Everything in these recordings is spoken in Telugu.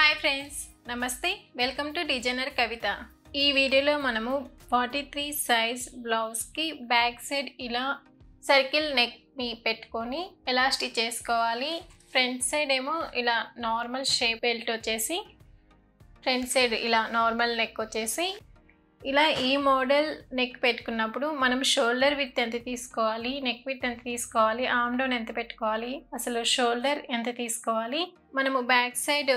హాయ్ ఫ్రెండ్స్ నమస్తే వెల్కమ్ టు డిజైనర్ కవిత ఈ వీడియోలో మనము ఫార్టీ త్రీ సైజ్ బ్లౌజ్కి బ్యాక్ సైడ్ ఇలా సర్కిల్ నెక్ని పెట్టుకొని ఎలా స్టిచ్ చేసుకోవాలి ఫ్రంట్ సైడ్ ఏమో ఇలా నార్మల్ షేప్ బెల్ట్ వచ్చేసి ఫ్రంట్ సైడ్ ఇలా నార్మల్ నెక్ వచ్చేసి ఇలా ఈ మోడల్ నెక్ పెట్టుకున్నప్పుడు మనం షోల్డర్ విత్ ఎంత తీసుకోవాలి నెక్ విత్ ఎంత తీసుకోవాలి ఆమ్ డౌన్ ఎంత పెట్టుకోవాలి అసలు షోల్డర్ ఎంత తీసుకోవాలి మనము బ్యాక్ సైడ్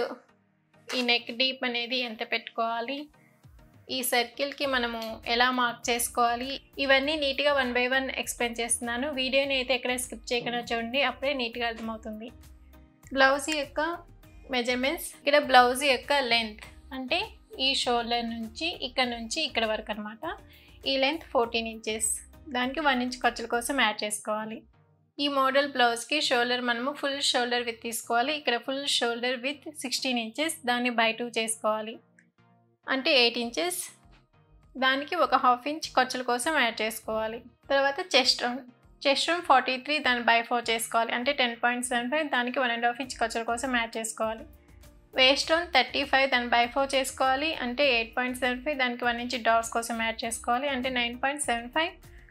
ఈ నెక్ డీప్ అనేది ఎంత పెట్టుకోవాలి ఈ సర్కిల్కి మనము ఎలా మార్క్ చేసుకోవాలి ఇవన్నీ నీట్గా వన్ బై వన్ ఎక్స్ప్లెయిన్ చేస్తున్నాను వీడియోని అయితే ఎక్కడ స్కిప్ చేయకుండా చూడండి అప్పుడే నీట్గా అర్థమవుతుంది బ్లౌజ్ యొక్క మెజర్మెంట్స్ ఇక్కడ బ్లౌజ్ యొక్క లెంత్ అంటే ఈ షోల్డర్ నుంచి ఇక్కడ నుంచి ఇక్కడ వరకు అనమాట ఈ లెంత్ ఫోర్టీన్ ఇంచెస్ దానికి వన్ ఇంచ్ ఖర్చుల కోసం యాడ్ చేసుకోవాలి ఈ మోడల్ బ్లౌజ్కి షోల్డర్ మనము ఫుల్ షోల్డర్ విత్ తీసుకోవాలి ఇక్కడ full shoulder width sixteen inches దాన్ని బై టూ చేసుకోవాలి అంటే ఎయిట్ ఇంచెస్ దానికి ఒక హాఫ్ ఇంచ్ ఖర్చుల కోసం యాడ్ చేసుకోవాలి తర్వాత chest round chest round forty three దాన్ని బై ఫోర్ చేసుకోవాలి అంటే టెన్ పాయింట్ సెవెన్ ఫైవ్ దానికి వన్ అండ్ హాఫ్ ఇంచ్ ఖర్చుల కోసం యాడ్ చేసుకోవాలి వేస్ట్ రౌండ్ థర్టీ ఫైవ్ దాన్ని బై ఫోర్ చేసుకోవాలి అంటే ఎయిట్ పాయింట్ సెవెన్ ఫైవ్ దానికి వన్ ఇంచ్ డాట్స్ కోసం యాడ్ చేసుకోవాలి అంటే నైన్ పాయింట్ సెవెన్ ఫైవ్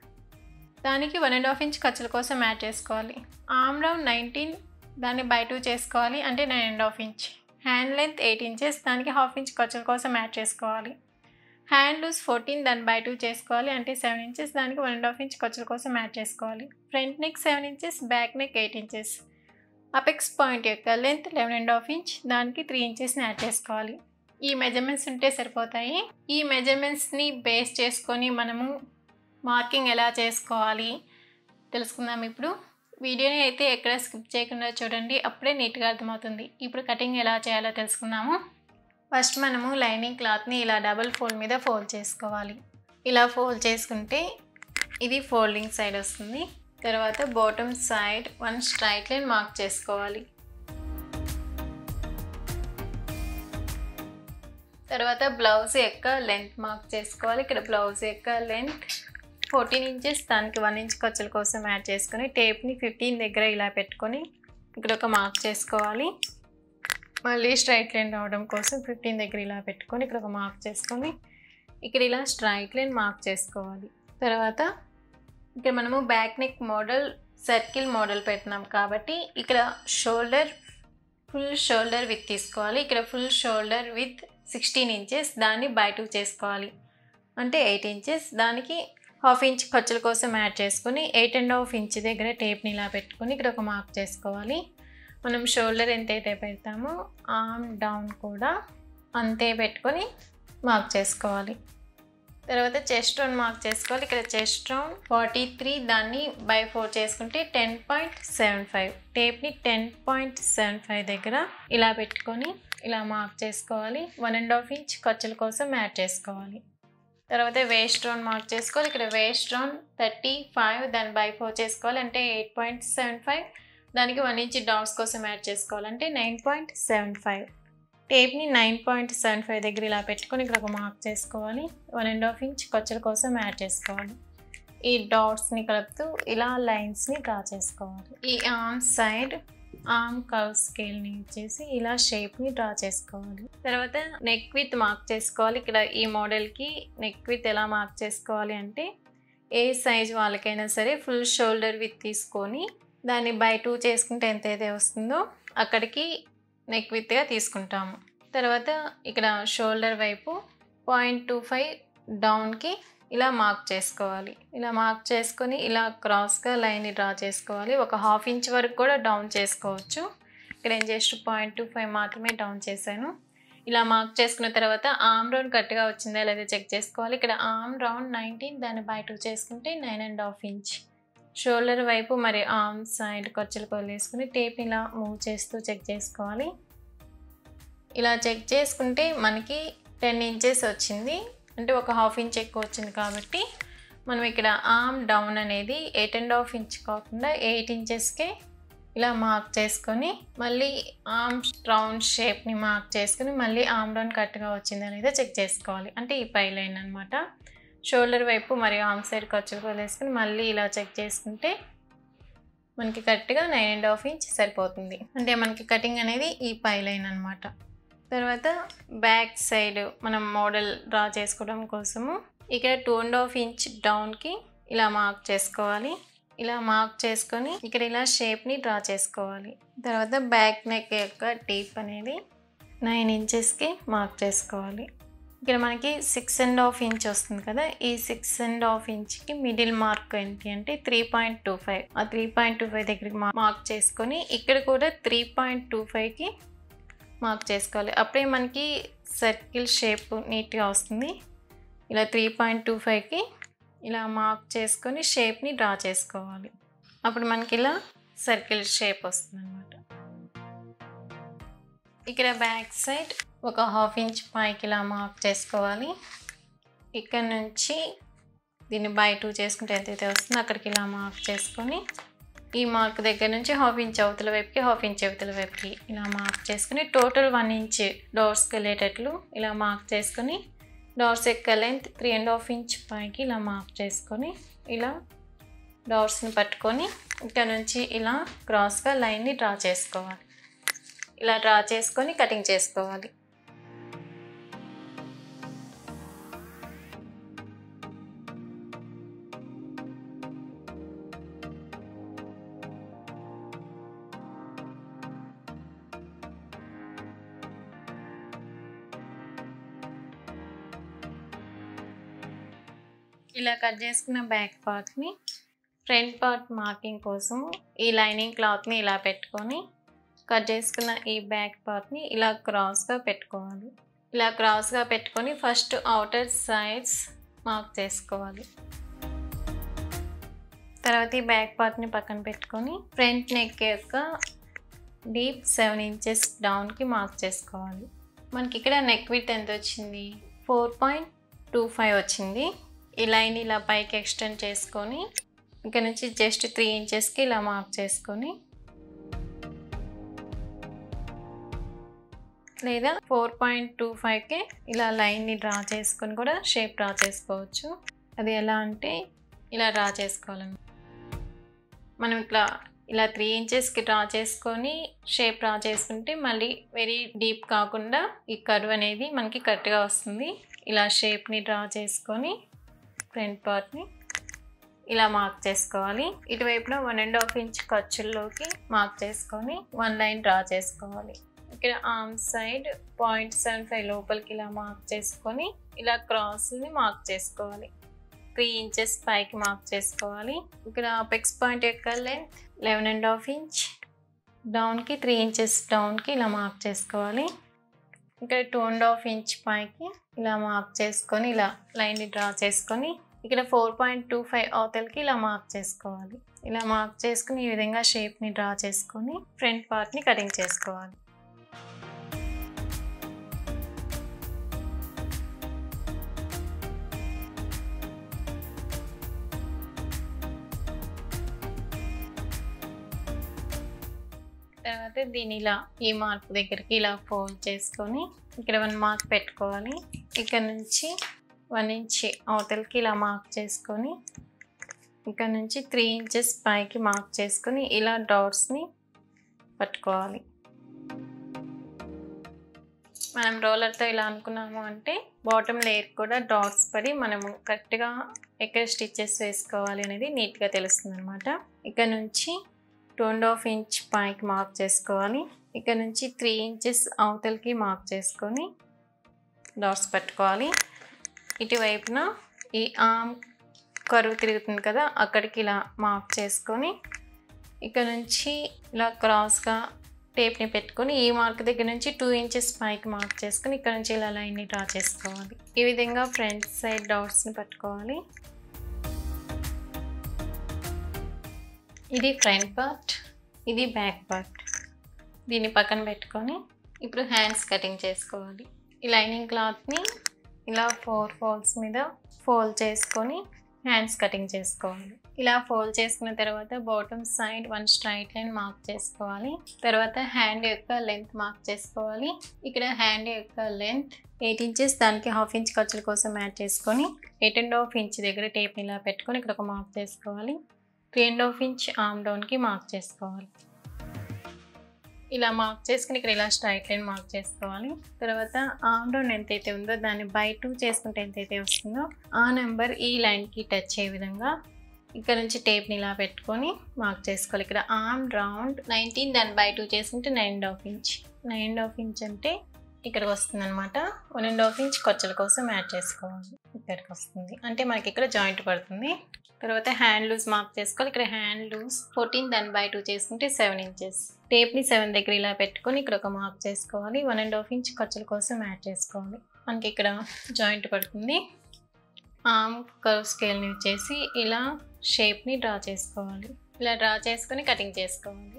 దానికి వన్ అండ్ హాఫ్ ఇంచ్ ఖర్చుల కోసం యాడ్ చేసుకోవాలి ఆమ్ రౌండ్ నైన్టీన్ దాన్ని బై టూ చేసుకోవాలి అంటే nine and half inch hand length eight inches దానికి హాఫ్ ఇంచ్ ఖర్చుల కోసం యాడ్ చేసుకోవాలి హ్యాండ్ లూస్ ఫోర్టీన్ దాన్ని బై టూ చేసుకోవాలి అంటే సెవెన్ ఇంచెస్ దానికి వన్ అండ్ హాఫ్ ఇంచ్ ఖర్చుల కోసం యాడ్ చేసుకోవాలి front neck seven inches back neck eight inches apex point యొక్క length eleven and half inch దానికి త్రీ ఇంచెస్ని యాడ్ చేసుకోవాలి ఈ మెజర్మెంట్స్ ఉంటే సరిపోతాయి ఈ మెజర్మెంట్స్ని బేస్ చేసుకొని మనము మార్కింగ్ ఎలా చేసుకోవాలి తెలుసుకుందాం ఇప్పుడు వీడియోని అయితే ఎక్కడ స్కిప్ చేయకుండా చూడండి అప్పుడే నీట్గా అర్థమవుతుంది ఇప్పుడు కటింగ్ ఎలా చేయాలో తెలుసుకుందాము ఫస్ట్ మనము లైనింగ్ క్లాత్ని ఇలా డబుల్ ఫోల్డ్ మీద ఫోల్డ్ చేసుకోవాలి ఇలా ఫోల్డ్ చేసుకుంటే ఇది ఫోల్డింగ్ సైడ్ వస్తుంది తర్వాత bottom side one straight line mark చేసుకోవాలి తర్వాత బ్లౌజ్ యొక్క లెంత్ మార్క్ చేసుకోవాలి ఇక్కడ బ్లౌజ్ యొక్క లెంత్ ఫోర్టీన్ ఇంచెస్ దానికి వన్ ఇంచ్ ఖర్చుల కోసం యాడ్ చేసుకొని టేప్ని ఫిఫ్టీన్ దగ్గర ఇలా పెట్టుకొని ఇక్కడ ఒక మార్క్ చేసుకోవాలి మళ్ళీ స్ట్రైట్ లైన్ రావడం కోసం ఫిఫ్టీన్ దగ్గర ఇలా పెట్టుకొని ఇక్కడ ఒక మార్క్ చేసుకొని ఇక్కడ ఇలా స్ట్రైట్ లైన్ మార్క్ చేసుకోవాలి తర్వాత ఇక్కడ మనము back neck model circle model పెట్టినాం కాబట్టి ఇక్కడ షోల్డర్ ఫుల్ షోల్డర్ విత్ తీసుకోవాలి ఇక్కడ full shoulder width sixteen inches దాన్ని బై టూ చేసుకోవాలి అంటే ఎయిట్ ఇంచెస్ దానికి హాఫ్ ఇంచ్ ఖర్చుల కోసం యాడ్ చేసుకొని ఎయిట్ అండ్ హాఫ్ ఇంచ్ దగ్గర టేప్ని ఇలా పెట్టుకొని ఇక్కడ ఒక మార్క్ చేసుకోవాలి మనం షోల్డర్ ఎంతైతే పెడతామో ఆర్మ్ డౌన్ కూడా అంతే పెట్టుకొని మార్క్ చేసుకోవాలి తర్వాత చెస్ట్ రౌండ్ మార్క్ చేసుకోవాలి ఇక్కడ చెస్ట్ రౌండ్ ఫార్టీ త్రీ దాన్ని బై ఫోర్ చేసుకుంటే టెన్ పాయింట్ సెవెన్ ఫైవ్ టేప్ని టెన్ పాయింట్ సెవెన్ ఫైవ్ దగ్గర ఇలా పెట్టుకొని ఇలా మార్క్ చేసుకోవాలి వన్ అండ్ హాఫ్ ఇంచ్ ఖర్చుల కోసం యాడ్ చేసుకోవాలి తర్వాత వేస్ట్ రౌండ్ మార్క్ చేసుకోవాలి ఇక్కడ వేస్ట్ రౌండ్ థర్టీ ఫైవ్ దాన్ని బై ఫోర్ చేసుకోవాలి అంటే ఎయిట్ పాయింట్ సెవెన్ ఫైవ్ దానికి వన్ ఇంచ్ డాట్స్ కోసం యాడ్ చేసుకోవాలంటే నైన్ పాయింట్ సెవెన్ ఫైవ్ టేప్ని నైన్ పాయింట్ సెవెన్ ఫైవ్ దగ్గర ఇలా పెట్టుకొని ఇక్కడ ఒక మార్క్ చేసుకోవాలి వన్ అండ్ హాఫ్ ఇంచ్ ఖర్చుల కోసం యాడ్ చేసుకోవాలి ఈ డాట్స్ని కలుపుతూ ఇలా లైన్స్ని డ్రా చేసుకోవాలి ఈ ఆర్మ్ సైడ్ ఆర్మ్ కర్వ్ స్కేల్ని ఇచ్చేసి ఇలా షేప్ని డ్రా చేసుకోవాలి తర్వాత నెక్ విత్ మార్క్ చేసుకోవాలి ఇక్కడ ఈ మోడల్కి నెక్ విత్ ఎలా మార్క్ చేసుకోవాలి అంటే ఏ సైజ్ వాళ్ళకైనా సరే ఫుల్ షోల్డర్ విత్ తీసుకొని దాన్ని బై టూ చేసుకుంటే ఎంతైతే వస్తుందో అక్కడికి నెక్ విత్గా తీసుకుంటాము తర్వాత ఇక్కడ షోల్డర్ వైపు పాయింట్ టూ ఫైవ్ డౌన్కి ఇలా మార్క్ చేసుకోవాలి ఇలా మార్క్ చేసుకొని ఇలా క్రాస్గా లైన్ డ్రా చేసుకోవాలి ఒక హాఫ్ ఇంచ్ వరకు కూడా డౌన్ చేసుకోవచ్చు ఇక్కడ నేను జస్ట్ పాయింట్ టూ ఫైవ్ మాత్రమే డౌన్ చేశాను ఇలా మార్క్ చేసుకున్న తర్వాత ఆమ్ రౌండ్ కరెక్ట్గా వచ్చిందా లేదా చెక్ చేసుకోవాలి ఇక్కడ ఆమ్ రౌండ్ నైన్టీన్ దాన్ని బై టూ చేసుకుంటే nine and half inch shoulder వైపు మరి ఆర్మ్ సైడ్ ఖర్చులు వేసుకుని టేప్ ఇలా మూవ్ చేస్తూ చెక్ చేసుకోవాలి ఇలా చెక్ చేసుకుంటే మనకి టెన్ ఇంచెస్ వచ్చింది అంటే ఒక హాఫ్ ఇంచ్ ఎక్కువ వచ్చింది కాబట్టి మనం ఇక్కడ ఆర్మ్ డౌన్ అనేది ఎయిట్ అండ్ హాఫ్ ఇంచ్ కాకుండా ఎయిట్ ఇంచెస్కే ఇలా మార్క్ చేసుకొని మళ్ళీ ఆర్మ్ రౌండ్ షేప్ని మార్క్ చేసుకొని మళ్ళీ ఆర్మ్ డౌన్ కరెక్ట్గా వచ్చింది అనేది చెక్ చేసుకోవాలి అంటే ఈ పై లైన్ అనమాట షోల్డర్ వైపు మరియు ఆర్మ్ సైడ్ ఖర్చులు వేసుకుని మళ్ళీ ఇలా చెక్ చేసుకుంటే మనకి కరెక్ట్గా నైన్ అండ్ హాఫ్ ఇంచ్ సరిపోతుంది అంటే మనకి కటింగ్ అనేది ఈ పై లైన్ అనమాట తర్వాత బ్యాక్ సైడ్ మనం మోడల్ డ్రా చేసుకోవడం కోసము ఇక్కడ టూ అండ్ హాఫ్ ఇంచ్ డౌన్కి ఇలా మార్క్ చేసుకోవాలి ఇలా మార్క్ చేసుకొని ఇక్కడ ఇలా షేప్ని డ్రా చేసుకోవాలి తర్వాత బ్యాక్ నెక్ యొక్క డీప్ అనేది నైన్ ఇంచెస్కి మార్క్ చేసుకోవాలి ఇక్కడ మనకి సిక్స్ అండ్ హాఫ్ ఇంచ్ వస్తుంది కదా ఈ సిక్స్ అండ్ హాఫ్ ఇంచ్కి మిడిల్ మార్క్ ఏంటి అంటే త్రీ పాయింట్ టూ ఫైవ్ ఆ త్రీ పాయింట్ టూ ఫైవ్ దగ్గరికి మార్క్ చేసుకొని ఇక్కడ కూడా త్రీ పాయింట్ టూ ఫైవ్కి మార్క్ చేసుకోవాలి అప్పుడే మనకి సర్కిల్ షేప్ నీట్గా వస్తుంది ఇలా త్రీ పాయింట్ టూ ఫైవ్కి ఇలా మార్క్ చేసుకొని షేప్ని డ్రా చేసుకోవాలి అప్పుడు మనకి ఇలా సర్కిల్ షేప్ వస్తుంది అనమాట ఇక్కడ బ్యాక్ సైడ్ ఒక హాఫ్ ఇంచ్ పైకి ఇలా మార్క్ చేసుకోవాలి ఇక్కడ నుంచి దీన్ని బై టూ చేసుకుంటే ఎంతైతే వస్తుందో అక్కడికి ఇలా మార్క్ చేసుకొని ఈ మార్క్ దగ్గర నుంచి హాఫ్ ఇంచ్ అవతల వైపుకి హాఫ్ ఇంచ్ అవతల వైపుకి ఇలా మార్క్ చేసుకుని టోటల్ వన్ ఇంచ్ డోర్స్కి వెళ్ళేటట్లు ఇలా మార్క్ చేసుకొని డాట్స్ యొక్క length three and half inch పైకి ఇలా మార్క్ చేసుకొని ఇలా డాట్స్ని పట్టుకొని ఇక్కడ నుంచి ఇలా క్రాస్గా లైన్ని డ్రా చేసుకోవాలి ఇలా డ్రా చేసుకొని కటింగ్ చేసుకోవాలి ఇలా కట్ చేసుకున్న బ్యాక్ పార్ట్ని ఫ్రంట్ పార్ట్ మార్కింగ్ కోసం ఈ లైనింగ్ క్లాత్ని ఇలా పెట్టుకొని కట్ చేసుకున్న ఈ బ్యాక్ పార్ట్ని ఇలా క్రాస్గా పెట్టుకోవాలి ఇలా క్రాస్గా పెట్టుకొని ఫస్ట్ అవుటర్ సైడ్స్ మార్క్ చేసుకోవాలి తర్వాత ఈ బ్యాక్ పార్ట్ని పక్కన పెట్టుకొని ఫ్రంట్ నెక్ యొక్క డీప్ సెవెన్ ఇంచెస్ డౌన్కి మార్క్ చేసుకోవాలి మనకి ఇక్కడ నెక్ విత్ ఎంత వచ్చింది ఫోర్ పాయింట్ టూ ఫైవ్ వచ్చింది ఈ లైన్ ఇలా పైకి ఎక్స్టెండ్ చేసుకొని ఇక్కడ నుంచి జస్ట్ త్రీ ఇంచెస్కి ఇలా మార్క్ చేసుకొని లేదా ఫోర్ పాయింట్ టూ ఫైవ్కి ఇలా లైన్ని డ్రా చేసుకొని కూడా షేప్ డ్రా చేసుకోవచ్చు అది ఎలా అంటే ఇలా డ్రా చేసుకోవాలని మనం ఇట్లా ఇలా త్రీ ఇంచెస్కి డ్రా చేసుకొని షేప్ డ్రా చేసుకుంటే మళ్ళీ వెరీ డీప్ కాకుండా ఈ కర్వ్ అనేది మనకి కరెక్ట్గా వస్తుంది ఇలా షేప్ని డ్రా చేసుకొని ఫ్రంట్ పార్ట్ని ఇలా మార్క్ చేసుకోవాలి ఇటువైపున వన్ అండ్ హాఫ్ ఇంచ్ ఖర్చుల్లోకి మార్క్ చేసుకొని వన్ లైన్ డ్రా చేసుకోవాలి ఇక్కడ arm side point seven five లోపలికి ఇలా మార్క్ చేసుకొని ఇలా క్రాస్ని మార్క్ చేసుకోవాలి త్రీ ఇంచెస్ పైకి మార్క్ చేసుకోవాలి ఇక్కడ అపెక్స్ పాయింట్ యొక్క length eleven and half inch డౌన్కి త్రీ ఇంచెస్ డౌన్కి ఇలా మార్క్ చేసుకోవాలి ఇక్కడ టూ అండ్ హాఫ్ ఇంచ్ పైకి ఇలా మార్క్ చేసుకొని ఇలా లైన్ని డ్రా చేసుకొని ఇక్కడ ఫోర్ పాయింట్ టూ ఫైవ్ అవతలకి ఇలా మార్క్ చేసుకోవాలి ఇలా మార్క్ చేసుకుని ఈ విధంగా షేప్ని డ్రా చేసుకొని ఫ్రంట్ పార్ట్ని కటింగ్ చేసుకోవాలి తర్వాత దీని ఇలా ఈ మార్క్ దగ్గరికి ఇలా ఫోల్డ్ చేసుకొని ఇక్కడ వన్ మార్క్ పెట్టుకోవాలి ఇక్కడ నుంచి వన్ ఇంచ్ అవతలకి ఇలా మార్క్ చేసుకొని ఇక్కడ నుంచి త్రీ ఇంచెస్ పైకి మార్క్ చేసుకొని ఇలా డాట్స్ని పట్టుకోవాలి మనం రోలర్తో ఇలా అనుకున్నాము అంటే బాటమ్ లేయర్ కూడా డాట్స్ పడి మనము కరెక్ట్గా ఎక్కడ స్టిచ్చెస్ వేసుకోవాలి అనేది నీట్గా తెలుస్తుంది అనమాట ఇక్కడ నుంచి టూ అండ్ హాఫ్ ఇంచ్ పైకి మార్క్ చేసుకోవాలి ఇక్కడ నుంచి త్రీ ఇంచెస్ అవతలకి మార్క్ చేసుకొని డాట్స్ పట్టుకోవాలి ఇటువైపున ఈ ఆమ్ కరువు తిరుగుతుంది కదా అక్కడికి ఇలా మార్క్ చేసుకొని ఇక్కడ నుంచి ఇలా క్రాస్గా టేప్ని పెట్టుకొని ఈ మార్క్ దగ్గర నుంచి టూ ఇంచెస్ పైకి మార్క్ చేసుకొని ఇక్కడ నుంచి ఇలా లైన్ని డ్రా చేసుకోవాలి ఈ విధంగా ఫ్రంట్ సైడ్ డాట్స్ని పట్టుకోవాలి ఇది ఫ్రంట్ పార్ట్ ఇది బ్యాక్ పార్ట్ దీన్ని పక్కన పెట్టుకొని ఇప్పుడు హ్యాండ్స్ కటింగ్ చేసుకోవాలి ఈ లైనింగ్ క్లాత్ని ఇలా ఫోర్ ఫోల్డ్స్ మీద ఫోల్డ్ చేసుకొని హ్యాండ్స్ కటింగ్ చేసుకోవాలి ఇలా ఫోల్డ్ చేసుకున్న తర్వాత bottom side one straight line mark చేసుకోవాలి తర్వాత హ్యాండ్ యొక్క లెంత్ మార్క్ చేసుకోవాలి ఇక్కడ హ్యాండ్ యొక్క లెంత్ ఎయిట్ ఇంచెస్ దానికి హాఫ్ ఇంచ్ ఖర్చుల కోసం యాడ్ చేసుకొని ఎయిట్ అండ్ హాఫ్ ఇంచ్ దగ్గర టేప్ని ఇలా పెట్టుకొని ఇక్కడ ఒక మార్క్ చేసుకోవాలి three and half inch arm డౌన్కి మార్క్ చేసుకోవాలి ఇలా మార్క్ చేసుకుని ఇక్కడ ఇలా స్ట్రైట్ లైన్ మార్క్ చేసుకోవాలి తర్వాత ఆమ్ రౌండ్ ఎంతైతే ఉందో దాన్ని బై టూ చేసుకుంటే ఎంతైతే వస్తుందో ఆ నెంబర్ ఈ లైన్కి టచ్ అయ్యే విధంగా ఇక్కడ నుంచి టేప్ని ఇలా పెట్టుకొని మార్క్ చేసుకోవాలి ఇక్కడ ఆమ్ రౌండ్ నైన్టీన్ దాన్ని బై టూ చేసుకుంటే nine and half inch nine and half inch అంటే ఇక్కడికి వస్తుంది అనమాట వన్ అండ్ హాఫ్ ఇంచ్ కొచ్చల కోసం యాడ్ చేసుకోవాలి ఇక్కడికి వస్తుంది అంటే మనకి ఇక్కడ జాయింట్ పడుతుంది తర్వాత హ్యాండ్ లూజ్ మార్క్ చేసుకోవాలి ఇక్కడ హ్యాండ్ లూజ్ ఫోర్టీన్ దాన్ని బై టూ చేసుకుంటే సెవెన్ ఇంచెస్ టేప్ని సెవెన్ దగ్గర ఇలా పెట్టుకొని ఇక్కడ ఒక మార్క్ చేసుకోవాలి వన్ అండ్ హాఫ్ ఇంచ్ ఖర్చుల కోసం యాడ్ చేసుకోవాలి మనకి ఇక్కడ జాయింట్ పడుతుంది ఆమ్ కర్వ్ స్కేల్ని చేసి ఇలా షేప్ని డ్రా చేసుకోవాలి ఇలా డ్రా చేసుకొని కటింగ్ చేసుకోవాలి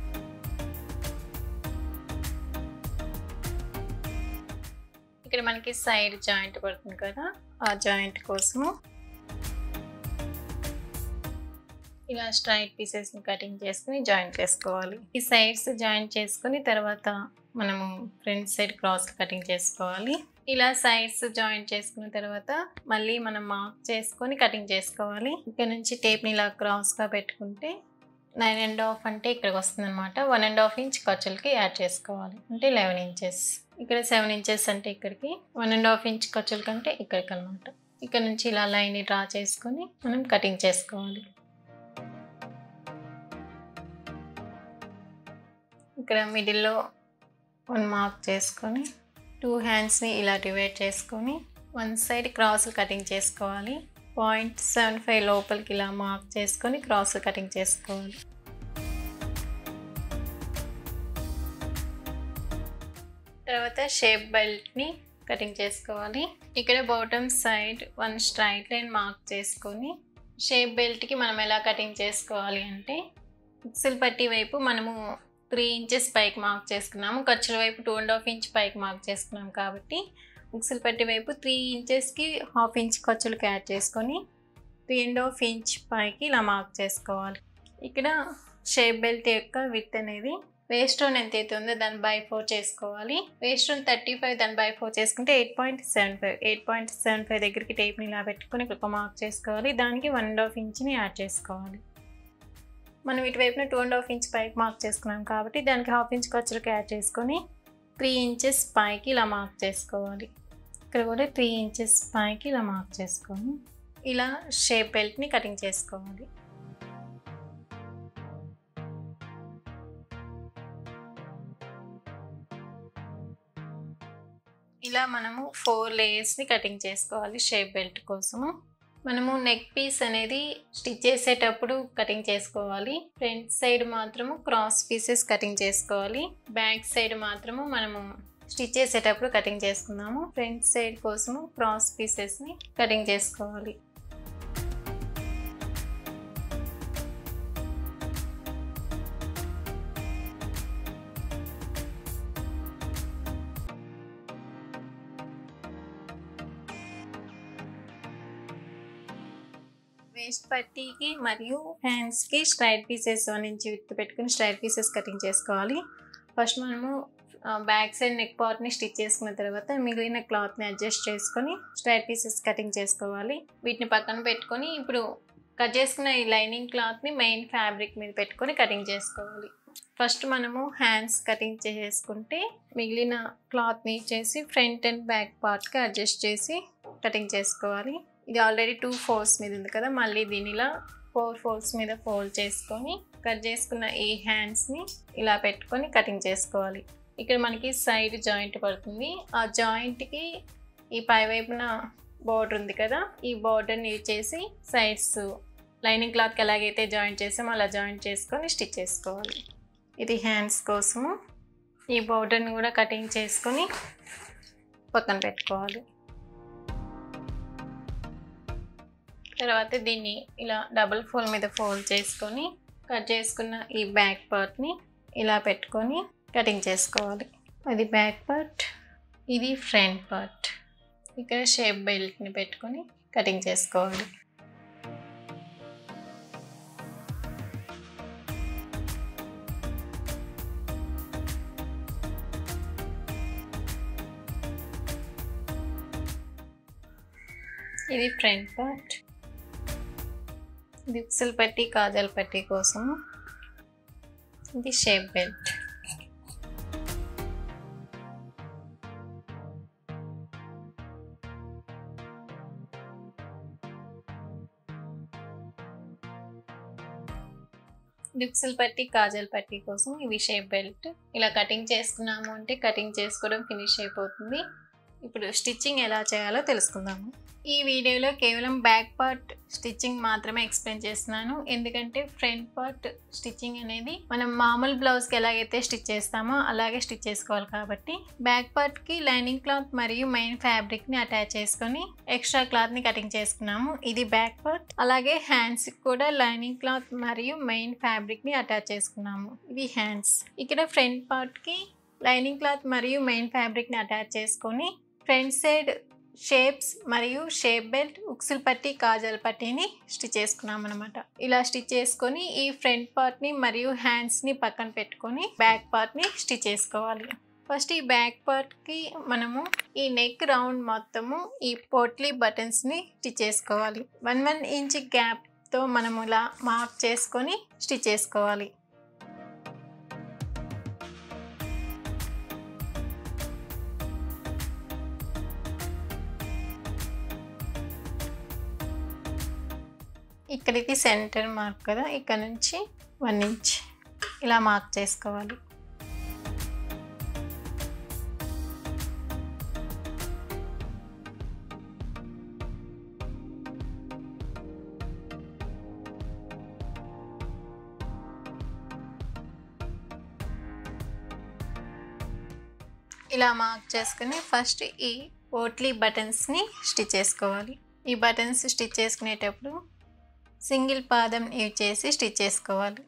ఇక్కడ మనకి సైడ్ జాయింట్ పడుతుంది కదా ఆ జాయింట్ కోసము ఇలా స్ట్రైట్ పీసెస్ని కటింగ్ చేసుకుని జాయింట్ చేసుకోవాలి ఈ సైడ్స్ జాయింట్ చేసుకుని తర్వాత మనము ఫ్రంట్ సైడ్ క్రాస్ కటింగ్ చేసుకోవాలి ఇలా సైడ్స్ జాయింట్ చేసుకున్న తర్వాత మళ్ళీ మనం మార్క్ చేసుకొని కటింగ్ చేసుకోవాలి ఇక్కడ నుంచి టేప్ని ఇలా క్రాస్గా పెట్టుకుంటే నైన్ అండ్ హాఫ్ అంటే ఇక్కడికి వస్తుంది అనమాట వన్ అండ్ హాఫ్ ఇంచ్ ఖర్చులకి యాడ్ చేసుకోవాలి అంటే లెవెన్ ఇంచెస్ ఇక్కడ సెవెన్ ఇంచెస్ అంటే ఇక్కడికి వన్ అండ్ హాఫ్ ఇంచ్ ఖర్చుల కంటే ఇక్కడికి అనమాట ఇక్కడ నుంచి ఇలా లైన్ డ్రా చేసుకొని మనం కటింగ్ చేసుకోవాలి ఇక్కడ మిడిల్లో వన్ మార్క్ చేసుకొని టూ హ్యాండ్స్ని ఇలా డివైడ్ చేసుకొని వన్ సైడ్ క్రాస్ కటింగ్ చేసుకోవాలి పాయింట్ సెవెన్ ఫైవ్ లోపలికి ఇలా మార్క్ చేసుకొని క్రాస్ కటింగ్ చేసుకోవాలి తర్వాత షేప్ బెల్ట్ని కటింగ్ చేసుకోవాలి ఇక్కడ bottom side one straight line mark చేసుకొని షేప్ బెల్ట్కి మనం ఎలా కటింగ్ చేసుకోవాలి అంటే ఉక్సులు పట్టి వైపు మనము త్రీ ఇంచెస్ పైకి మార్క్ చేసుకున్నాము ఖర్చుల వైపు టూ అండ్ హాఫ్ ఇంచ్ పైకి మార్క్ చేసుకున్నాం కాబట్టి ఉక్సులు పట్టి వైపు త్రీ ఇంచెస్కి హాఫ్ ఇంచ్ ఖర్చులకు యాడ్ చేసుకొని త్రీ అండ్ హాఫ్ ఇంచ్ పైకి ఇలా మార్క్ చేసుకోవాలి ఇక్కడ షేప్ బెల్ట్ యొక్క విత్ అనేది వేస్ట్ స్టోన్ ఎంత అయితే ఉందో దాన్ని బై ఫోర్ చేసుకోవాలి వేస్ట్ స్టోన్ థర్టీ ఫైవ్ దాన్ని బై ఫోర్ చేసుకుంటే eight point seven five eight point seven five దగ్గరికి టేప్ని ఇలా పెట్టుకొని ఇక్కడ ఒక మార్క్ చేసుకోవాలి దానికి వన్ అండ్ హాఫ్ ఇంచ్ని యాడ్ చేసుకోవాలి మనం ఇటువైపున టూ అండ్ హాఫ్ ఇంచ్ పైకి మార్క్ చేసుకున్నాం కాబట్టి దానికి హాఫ్ ఇంచ్ ఖర్చులకు యాడ్ చేసుకొని త్రీ ఇంచెస్ పైకి ఇలా మార్క్ చేసుకోవాలి ఇక్కడ కూడా త్రీ ఇంచెస్ పైకి ఇలా మార్క్ చేసుకొని ఇలా షేప్ బెల్ట్ని కటింగ్ చేసుకోవాలి ఇలా మనము ఫోర్ లేయర్స్ని కటింగ్ చేసుకోవాలి షేప్ బెల్ట్ కోసము మనము నెక్ పీస్ అనేది స్టిచ్ చేసేటప్పుడు కటింగ్ చేసుకోవాలి ఫ్రంట్ సైడ్ మాత్రము క్రాస్ పీసెస్ కటింగ్ చేసుకోవాలి బ్యాక్ సైడ్ మాత్రము మనము స్టిచ్ చేసేటప్పుడు కటింగ్ చేసుకున్నాము ఫ్రంట్ సైడ్ కోసము క్రాస్ పీసెస్ని కటింగ్ చేసుకోవాలి వేస్ట్ పట్టీకి మరియు హ్యాండ్స్కి స్ట్రైట్ పీసెస్ నుంచి విత్ పెట్టుకుని స్ట్రైట్ పీసెస్ కటింగ్ చేసుకోవాలి ఫస్ట్ మనము బ్యాక్ సైడ్ నెక్ పార్ట్ని స్టిచ్ చేసుకున్న తర్వాత మిగిలిన క్లాత్ని అడ్జస్ట్ చేసుకొని స్ట్రైట్ పీసెస్ కటింగ్ చేసుకోవాలి వీటిని పక్కన పెట్టుకొని ఇప్పుడు కట్ చేసుకున్న ఈ లైనింగ్ క్లాత్ని మెయిన్ ఫ్యాబ్రిక్ మీద పెట్టుకొని కటింగ్ చేసుకోవాలి ఫస్ట్ మనము హ్యాండ్స్ కటింగ్ చేసుకుంటే మిగిలిన క్లాత్ని చేసి ఫ్రంట్ అండ్ బ్యాక్ పార్ట్కి అడ్జస్ట్ చేసి కటింగ్ చేసుకోవాలి ఇది ఆల్రెడీ టూ ఫోల్డ్స్ మీద ఉంది కదా మళ్ళీ దీనిలా ఫోర్ ఫోల్డ్స్ మీద ఫోల్డ్ చేసుకొని కట్ చేసుకున్న ఈ హ్యాండ్స్ని ఇలా పెట్టుకొని కటింగ్ చేసుకోవాలి ఇక్కడ మనకి సైడ్ జాయింట్ పడుతుంది ఆ జాయింట్కి ఈ పై వైపున బార్డర్ ఉంది కదా ఈ బార్డర్ని యూజ్ చేసి సైడ్స్ లైనింగ్ క్లాత్కి ఎలాగైతే జాయింట్ చేసామో అలా జాయింట్ చేసుకొని స్టిచ్ చేసుకోవాలి ఇది హ్యాండ్స్ కోసము ఈ బార్డర్ని కూడా కటింగ్ చేసుకొని పక్కన పెట్టుకోవాలి తర్వాత దీన్ని ఇలా డబుల్ ఫోల్ మీద ఫోల్డ్ చేసుకొని కట్ చేసుకున్న ఈ బ్యాక్ పార్ట్ని ఇలా పెట్టుకొని కటింగ్ చేసుకోవాలి అది బ్యాక్ పార్ట్ ఇది ఫ్రంట్ పార్ట్ ఇక్కడ షేప్ బెల్ట్ని పెట్టుకొని కటింగ్ చేసుకోవాలి ఇది ఫ్రంట్ పార్ట్ దిప్సులు పట్టి కాజల్ పట్టి కోసము ఇది షేప్ బెల్ట్ లుక్సులు పట్టి కాజల్ పట్టి కోసం ఇవి షేప్ బెల్ట్ ఇలా కటింగ్ చేసుకున్నాము అంటే కటింగ్ చేసుకోవడం ఫినిష్ అయిపోతుంది ఇప్పుడు స్టిచ్చింగ్ ఎలా చేయాలో తెలుసుకుందాము ఈ వీడియోలో కేవలం బ్యాక్ పార్ట్ స్టిచ్చింగ్ మాత్రమే ఎక్స్ప్లెయిన్ చేస్తున్నాను ఎందుకంటే ఫ్రంట్ పార్ట్ స్టిచ్చింగ్ అనేది మనం మామూలు బ్లౌజ్కి ఎలాగైతే స్టిచ్ చేస్తామో అలాగే స్టిచ్ చేసుకోవాలి కాబట్టి బ్యాక్ పార్ట్కి లైనింగ్ క్లాత్ మరియు మెయిన్ ఫ్యాబ్రిక్ని అటాచ్ చేసుకొని ఎక్స్ట్రా క్లాత్ని కటింగ్ చేసుకున్నాము ఇది బ్యాక్ పార్ట్ అలాగే హ్యాండ్స్కి కూడా లైనింగ్ క్లాత్ మరియు మెయిన్ ఫ్యాబ్రిక్ని అటాచ్ చేసుకున్నాము ఇవి హ్యాండ్స్ ఇక్కడ ఫ్రంట్ పార్ట్కి లైనింగ్ క్లాత్ మరియు మెయిన్ ఫ్యాబ్రిక్ని అటాచ్ చేసుకొని ఫ్రంట్ సైడ్ షేప్స్ మరియు షేప్ బెల్ట్ ఉక్సులు పట్టి కాజల్ పట్టిని స్టిచ్ చేసుకున్నాం అనమాట ఇలా స్టిచ్ చేసుకొని ఈ ఫ్రంట్ పార్ట్ని మరియు హ్యాండ్స్ని పక్కన పెట్టుకొని బ్యాక్ పార్ట్ని స్టిచ్ చేసుకోవాలి ఫస్ట్ ఈ బ్యాక్ పార్ట్కి మనము ఈ నెక్ రౌండ్ మొత్తము ఈ పోట్లీ బటన్స్ని స్టిచ్ చేసుకోవాలి వన్ వన్ ఇంచ్ గ్యాప్తో మనము ఇలా మార్క్ చేసుకొని స్టిచ్ చేసుకోవాలి ఇక్కడ ఇది సెంటర్ మార్క్ కదా ఇక్కడ నుంచి వన్ ఇంచ్ ఇలా మార్క్ చేసుకోవాలి ఇలా మార్క్ చేసుకుని ఫస్ట్ ఈ పోట్లీ బటన్స్ని స్టిచ్ చేసుకోవాలి ఈ బటన్స్ స్టిచ్ చేసుకునేటప్పుడు సింగిల్ పాదం యూజ్ చేసి స్టిచ్ చేసుకోవాలి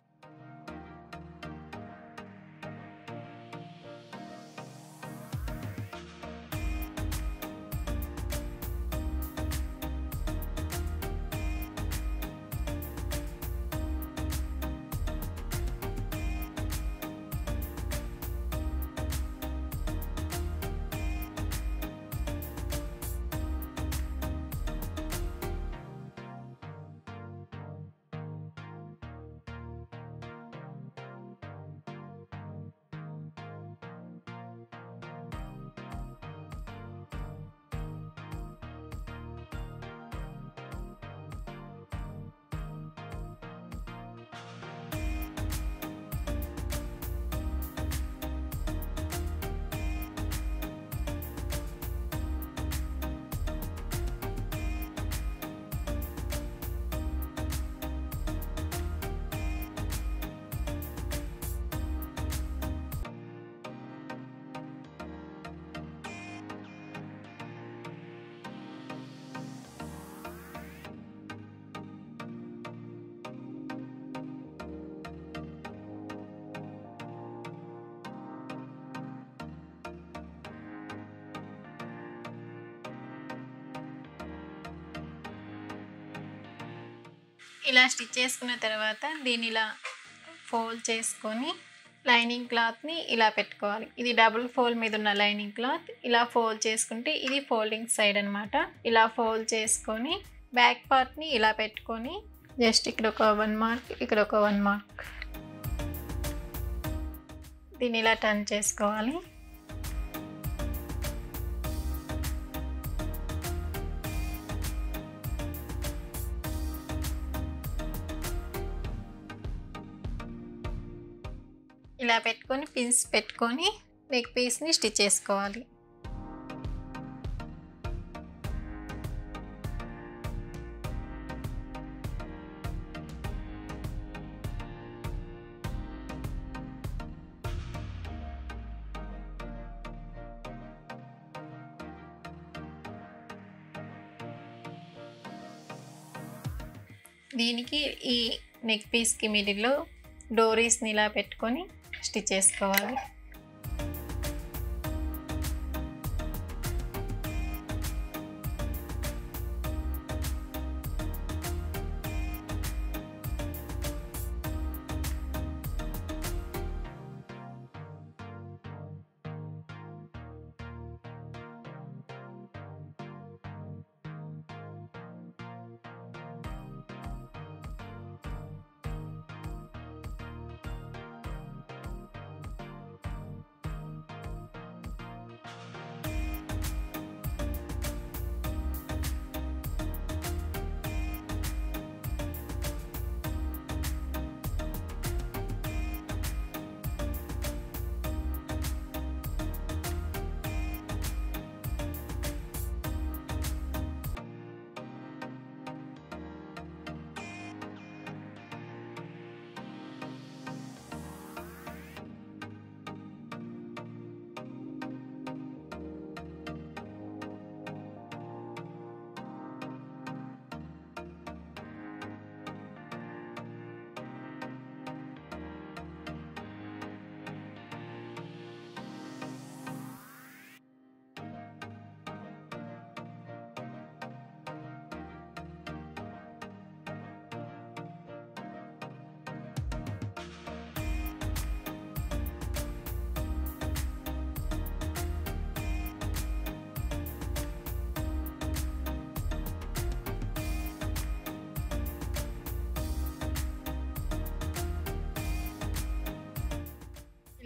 ఇలా స్టిచ్ చేసుకున్న తర్వాత దీన్ని ఇలా ఫోల్డ్ చేసుకొని లైనింగ్ క్లాత్ని ఇలా పెట్టుకోవాలి ఇది డబుల్ ఫోల్డ్ మీద ఉన్న లైనింగ్ క్లాత్ ఇలా ఫోల్డ్ చేసుకుంటే ఇది ఫోల్డింగ్ సైడ్ అనమాట ఇలా ఫోల్డ్ చేసుకొని బ్యాక్ పార్ట్ని ఇలా పెట్టుకొని జస్ట్ ఇక్కడ ఒక వన్ మార్క్ ఇక్కడ ఒక వన్ మార్క్ దీన్ని ఇలా టర్న్ చేసుకోవాలి ఇలా పెట్టుకొని పిన్స్ పెట్టుకొని నెక్ పీస్ని స్టిచ్ చేసుకోవాలి దీనికి ఈ నెక్ పీస్కి మిడిల్లో డోరీస్ని ఇలా పెట్టుకొని స్టిచ్ చేసుకోవాలి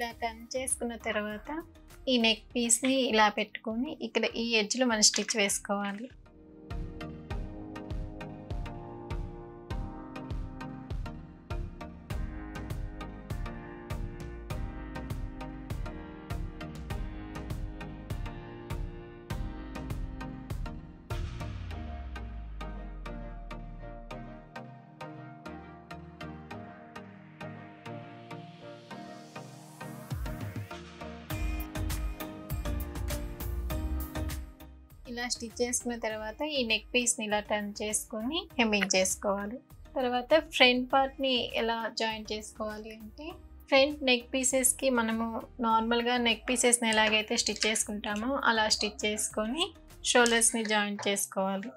ఇలా టర్న్ చేసుకున్న తర్వాత ఈ నెక్ పీస్ని ఇలా పెట్టుకొని ఇక్కడ ఈ ఎడ్జ్లో మనం స్టిచ్ వేసుకోవాలి ఇలా స్టిచ్ చేసుకున్న తర్వాత ఈ నెక్ పీస్ని ఇలా టర్న్ చేసుకొని హెమ్మింగ్ చేసుకోవాలి తర్వాత ఫ్రంట్ పార్ట్ని ఎలా జాయిన్ చేసుకోవాలి అంటే ఫ్రంట్ నెక్ పీసెస్కి మనము నార్మల్గా నెక్ పీసెస్ని ఎలాగైతే స్టిచ్ చేసుకుంటామో అలా స్టిచ్ చేసుకొని షోల్డర్స్ని జాయిన్ చేసుకోవాలి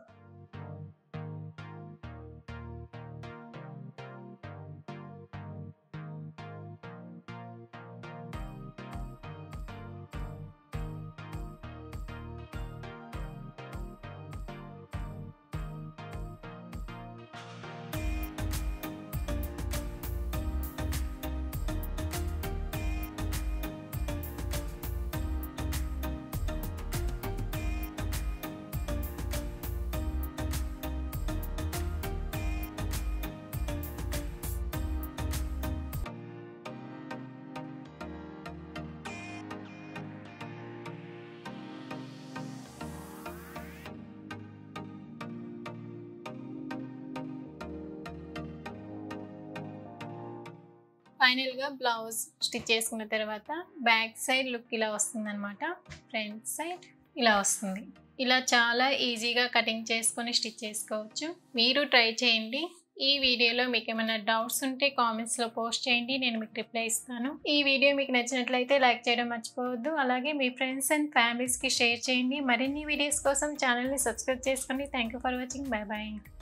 ఫైనల్గా బ్లౌజ్ స్టిచ్ చేసుకున్న తర్వాత బ్యాక్ సైడ్ లుక్ ఇలా వస్తుందన్నమాట ఫ్రంట్ సైడ్ ఇలా వస్తుంది ఇలా చాలా ఈజీగా కటింగ్ చేసుకొని స్టిచ్ చేసుకోవచ్చు మీరు ట్రై చేయండి ఈ వీడియోలో మీకు ఏమైనా డౌట్స్ ఉంటే కామెంట్స్లో పోస్ట్ చేయండి నేను మీకు రిప్లై ఇస్తాను ఈ వీడియో మీకు నచ్చినట్లయితే లైక్ చేయడం మర్చిపోవద్దు అలాగే మీ ఫ్రెండ్స్ అండ్ ఫ్యామిలీస్కి షేర్ చేయండి మరిన్ని వీడియోస్ కోసం ఛానల్ని సబ్స్క్రైబ్ చేసుకోండి thank you for watching bye bye